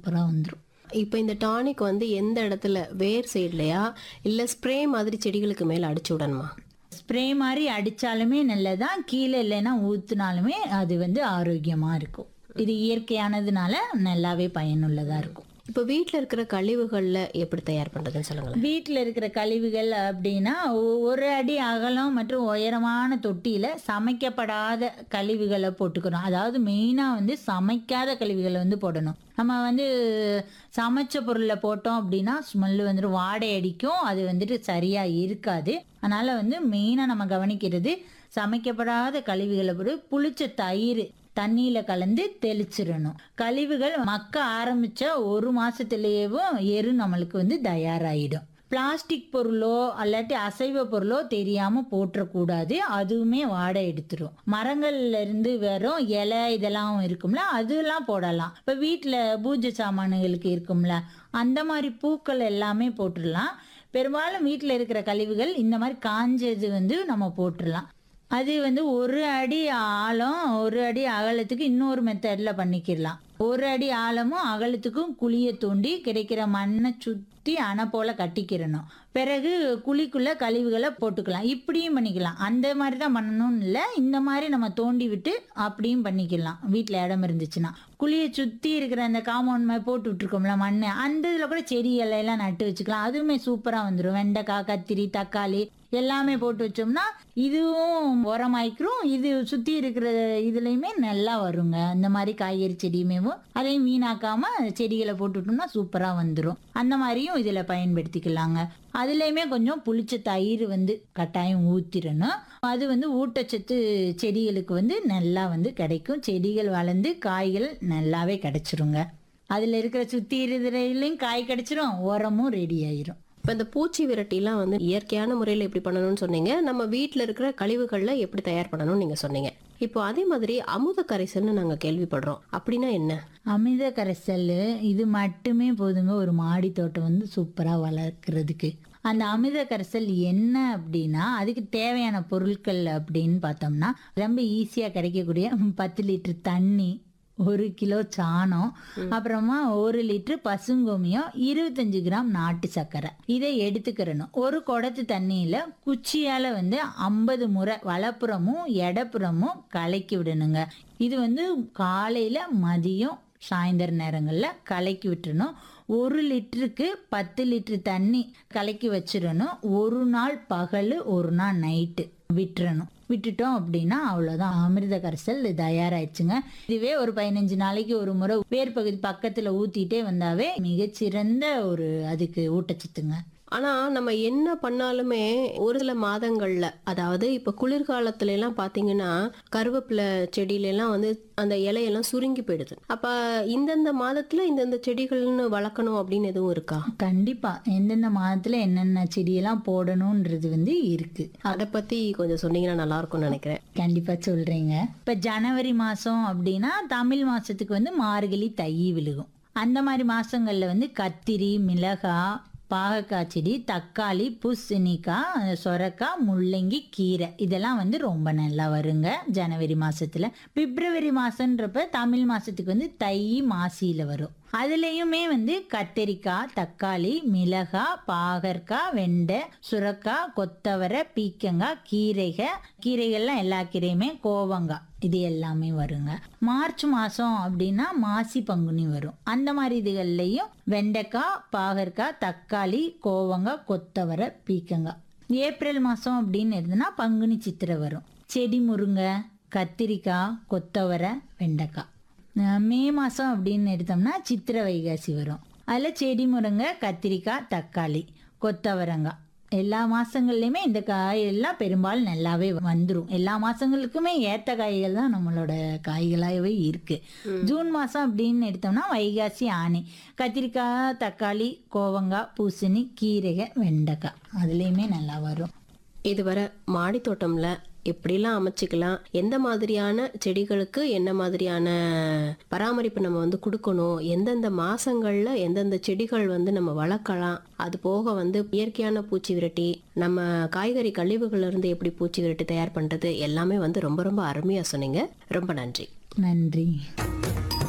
சூப்பராக வந்துடும் இப்போ இந்த டானிக் வந்து எந்த இடத்துல வேர் சைட்லையா இல்ல ஸ்ப்ரே மாதிரி செடிகளுக்கு மேல அடிச்சு விடணுமா ஸ்ப்ரே மாதிரி அடித்தாலுமே நல்லதான் கீழே இல்லைன்னா ஊற்றுனாலுமே அது வந்து ஆரோக்கியமாக இருக்கும் இது இயற்கையானதுனால நல்லாவே பயனுள்ளதாக இருக்கும் இப்போ வீட்ல இருக்கிற கழிவுகள்ல எப்படி தயார் பண்றதுன்னு சொல்லுங்களேன் வீட்டில் இருக்கிற கழிவுகள் அப்படின்னா ஒ- ஒரு அடி அகலம் மற்றும் உயரமான தொட்டியில் சமைக்கப்படாத கழிவுகளை போட்டுக்கணும் அதாவது மெயினாக வந்து சமைக்காத கழிவுகளை வந்து போடணும் நம்ம வந்து சமைச்ச பொருளை போட்டோம் அப்படின்னா ஸ்மெல்லு வந்துட்டு வாடை அடிக்கும் அது வந்துட்டு சரியாக இருக்காது அதனால் வந்து மெயினாக நம்ம கவனிக்கிறது சமைக்கப்படாத கழிவுகளை போட்டு புளிச்ச தயிர் தண்ணியில கலந்து தெளிச்சிடணும் கழிவுகள் மக்க ஆரம்பிச்ச ஒரு மாசத்துலயேவும் எரு நம்மளுக்கு வந்து தயாராயிடும் பிளாஸ்டிக் பொருளோ அல்லாட்டி அசைவ பொருளோ தெரியாம போட்டுறக்கூடாது அதுவுமே வாடை எடுத்துரும் மரங்கள்ல இருந்து வெறும் இலை இதெல்லாம் இருக்கும்ல அதெல்லாம் போடலாம் இப்ப வீட்டுல பூஜை சாமான்களுக்கு இருக்கும்ல அந்த மாதிரி பூக்கள் எல்லாமே போட்டுடலாம் பெரும்பாலும் வீட்டில் இருக்கிற கழிவுகள் இந்த மாதிரி காஞ்சது வந்து நம்ம போட்டுடலாம் அது வந்து ஒரு அடி ஆழம் ஒரு அடி அகலத்துக்கு இன்னொரு மெத்தடில் பண்ணிக்கிடலாம் ஒரு அடி ஆழமும் அகலத்துக்கும் குழியை தோண்டி கிடைக்கிற மண்ணை சுற்றி அணை போல கட்டிக்கிறணும் பிறகு குழிக்குள்ள கழிவுகளை போட்டுக்கலாம் இப்படியும் பண்ணிக்கலாம் அந்த மாதிரி தான் பண்ணணும்னு இல்லை இந்த மாதிரி நம்ம தோண்டி விட்டு அப்படியும் பண்ணிக்கலாம் வீட்டில் இடம் இருந்துச்சுன்னா குழியை சுற்றி இருக்கிற அந்த காம்பவுண்ட் மாதிரி போட்டு விட்டுருக்கோம்ல மண் அந்த இதில் கூட செடி இலையெல்லாம் நட்டு வச்சுக்கலாம் அதுவுமே சூப்பராக வந்துடும் வெண்டைக்காய் கத்திரி தக்காளி எல்லாமே போட்டு வச்சோம்னா இதுவும் உரமாய்க்கிறோம் இது சுற்றி இருக்கிற இதுலேயுமே நல்லா வருங்க இந்த மாதிரி காய்கறி செடியுமேவும் அதையும் வீணாக்காம செடிகளை போட்டுட்டோம்னா சூப்பராக வந்துடும் அந்த மாதிரியும் இதில் பயன்படுத்திக்கலாங்க அதுலேயுமே கொஞ்சம் புளிச்ச தயிர் வந்து கட்டாயம் ஊற்றிடணும் அது வந்து ஊட்டச்சத்து செடிகளுக்கு வந்து நல்லா வந்து கிடைக்கும் செடிகள் வளர்ந்து காய்கள் நல்லாவே கிடைச்சிருங்க அதில் இருக்கிற சுற்றி இருக்கிறதுலையும் காய் கிடைச்சிரும் உரமும் ரெடி ஆயிரும் இப்போ இந்த பூச்சி விரட்டிலாம் வந்து இயற்கையான முறையில் எப்படி பண்ணணும்னு சொன்னீங்க நம்ம வீட்டில் இருக்கிற கழிவுகள்ல எப்படி தயார் பண்ணணும்னு நீங்க சொன்னீங்க இப்போ அதே மாதிரி அமுத கரைசல்னு நாங்க கேள்விப்படுறோம் அப்படின்னா என்ன அமிர்த கரைசல் இது மட்டுமே போதுங்க ஒரு மாடி தோட்டம் வந்து சூப்பராக வளர்க்குறதுக்கு அந்த அமிர்த கரைசல் என்ன அப்படின்னா அதுக்கு தேவையான பொருட்கள் அப்படின்னு பார்த்தோம்னா ரொம்ப ஈஸியாக கிடைக்கக்கூடிய பத்து லிட்டர் தண்ணி ஒரு கிலோ சாணம் அப்புறமா ஒரு லிட்டர் பசுங்கோமியம் இருபத்தஞ்சு கிராம் நாட்டு சர்க்கரை இதை எடுத்துக்கிறணும் ஒரு குடத்து தண்ணியில குச்சியால வந்து ஐம்பது முறை வலப்புறமும் இடப்புறமும் கலக்கி விடணுங்க இது வந்து காலையில மதியம் சாயந்தர நேரங்களில் கலக்கி விட்டுறணும் ஒரு லிட்டருக்கு பத்து லிட்டர் தண்ணி கலக்கி வச்சிடணும் ஒரு நாள் பகல் ஒரு நாள் நைட்டு விட்டுறணும் விட்டுட்டோம் அப்படின்னா அவ்வளோதான் அமிர்த கரைசல் தயாராயிடுச்சுங்க இதுவே ஒரு பதினஞ்சு நாளைக்கு ஒரு முறை வேர் பகுதி பக்கத்தில் ஊற்றிட்டே வந்தாவே மிகச்சிறந்த ஒரு அதுக்கு ஊட்டச்சத்துங்க ஆனா நம்ம என்ன பண்ணாலுமே ஒரு சில மாதங்கள்ல அதாவது இப்ப குளிர்காலத்துல எல்லாம் பாத்தீங்கன்னா கருவேப்பிலை செடியில எல்லாம் வந்து அந்த இலையெல்லாம் சுருங்கி போயிடுது அப்ப இந்தந்த மாதத்துல இந்தந்த செடிகள்னு வளர்க்கணும் அப்படின்னு எதுவும் இருக்கா கண்டிப்பா எந்தெந்த மாதத்துல என்னென்ன செடியெல்லாம் போடணுன்றது வந்து இருக்கு அதை பத்தி கொஞ்சம் சொன்னீங்கன்னா நல்லா இருக்கும்னு நினைக்கிறேன் கண்டிப்பா சொல்றீங்க இப்ப ஜனவரி மாசம் அப்படின்னா தமிழ் மாசத்துக்கு வந்து மார்கழி தை விழுகும் அந்த மாதிரி மாசங்கள்ல வந்து கத்திரி மிளகாய் பாகக்காய் செடி தக்காளி பூசணிக்காய் சொரக்காய் முள்ளங்கி கீரை இதெல்லாம் வந்து ரொம்ப நல்லா வருங்க ஜனவரி மாசத்துல பிப்ரவரி மாசன்றப்ப தமிழ் மாசத்துக்கு வந்து தை மாசியில வரும் அதுலேயுமே வந்து கத்தரிக்காய் தக்காளி மிளகாய் பாகற்காய் வெண்டை சுரக்காய் கொத்தவரை பீக்கங்காய் கீரைகள் கீரைகள்லாம் எல்லா கீரையுமே கோவங்காய் இது எல்லாமே வருங்க மார்ச் மாதம் அப்படின்னா மாசி பங்குனி வரும் அந்த மாதிரி இதுகள்லையும் வெண்டைக்காய் பாகற்காய் தக்காளி கோவங்காய் கொத்தவரை பீக்கங்காய் ஏப்ரல் மாதம் அப்படின்னு இருந்ததுன்னா பங்குனி சித்திரை வரும் செடி முருங்கை கத்திரிக்காய் கொத்தவரை வெண்டைக்காய் அஹ் மே மாதம் அப்படின்னு எடுத்தோம்னா சித்திரை வைகாசி வரும் அதில் செடி முருங்கை கத்திரிக்காய் தக்காளி கொத்தவரங்காய் எல்லா மாதங்கள்லையுமே இந்த காய் எல்லாம் பெரும்பாலும் நல்லாவே வந்துடும் எல்லா மாதங்களுக்குமே ஏற்ற காய்கள் தான் நம்மளோட காய்களாகவே இருக்குது ஜூன் மாதம் அப்படின்னு எடுத்தோம்னா வைகாசி ஆணி கத்திரிக்காய் தக்காளி கோவங்காய் பூசணி கீரைகள் வெண்டைக்காய் அதுலேயுமே நல்லா வரும் இதுவரை மாடி தோட்டம்ல எப்படிலாம் அமைச்சிக்கலாம் எந்த மாதிரியான செடிகளுக்கு என்ன மாதிரியான பராமரிப்பு நம்ம வந்து கொடுக்கணும் எந்தெந்த மாசங்கள்ல எந்தெந்த செடிகள் வந்து நம்ம வளர்க்கலாம் அது போக வந்து இயற்கையான பூச்சி விரட்டி நம்ம காய்கறி கழிவுகள்ல இருந்து எப்படி பூச்சி விரட்டி தயார் பண்றது எல்லாமே வந்து ரொம்ப ரொம்ப அருமையா சொன்னீங்க ரொம்ப நன்றி நன்றி